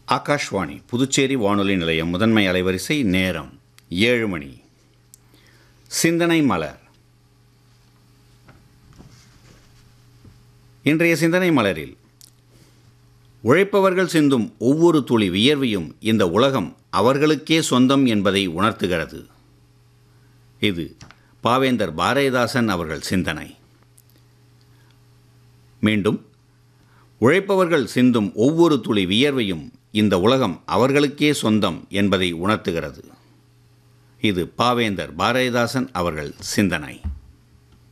ஆகாஷ்வாணி புதுச்சேரி வானொலி நிலையம் முதன்மை அலைவரிசை நேரம் ஏழு மணி சிந்தனை மலர் இன்றைய சிந்தனை மலரில் உழைப்பவர்கள் சிந்தும் ஒவ்வொரு துளி வியர்வையும் இந்த உலகம் அவர்களுக்கே சொந்தம் என்பதை உணர்த்துகிறது இது பாவேந்தர் பாரதிதாசன் அவர்கள் சிந்தனை மீண்டும் உழைப்பவர்கள் சிந்தும் ஒவ்வொரு துளி வியர்வையும் இந்த உலகம் அவர்களுக்கே சொந்தம் என்பதை உணர்த்துகிறது இது பாவேந்தர் பாரதிதாசன் அவர்கள் சிந்தனை